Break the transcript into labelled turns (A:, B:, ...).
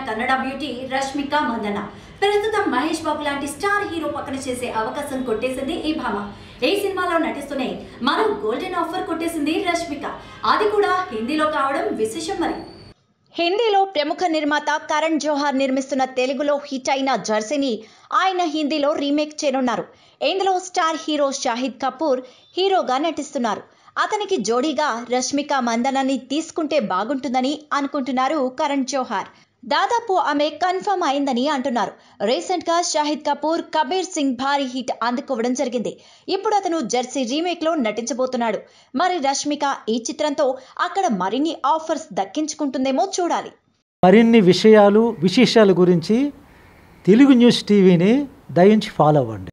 A: Kannada beauty Rashmika Mandanna ప్రస్తుతం మహేష్ బాబు లాంటి star hero పక్కన చేసే అవకాశం కొట్టేసింది ఈ భామ ఈ సినిమాలో నటిస్తూనే మరో గోల్డెన్ ఆఫర్ కొట్టేసింది రష్మిక అది కూడా హిందీలో కావడం విశేషం మరి
B: హిందీలో ప్రముఖ నిర్మాత కరణ్ జోహార్ నిర్మిస్తున్న తెలుగులో హిట్ అయిన జర్సీని ఆయన హిందీలో రీమేక్ చేయనున్నారు ఇందులో స్టార్ హీరో షాహిద్ కపూర్ హీరోగా నటిస్తున్నారు అతనికి జోడీగా రష్మిక మందనని తీసుకుంటే బాగుంటుందని అనుకుంటున్నారు కరణ్ జోహార్ దాదాపు ఆమె కన్ఫర్మ్ అయిందని అంటున్నారు రీసెంట్ గా షాహిద్ కపూర్ కబీర్ సింగ్ భారీ హిట్ అందుకోవడం జరిగింది ఇప్పుడు అతను జెర్సీ రీమేక్ లో నటించబోతున్నాడు మరి రష్మిక ఈ చిత్రంతో అక్కడ మరిన్ని ఆఫర్స్ దక్కించుకుంటుందేమో చూడాలి
C: మరిన్ని విషయాలు విశేషాల గురించి తెలుగు న్యూస్ టీవీని దయించి ఫాలో అవ్వండి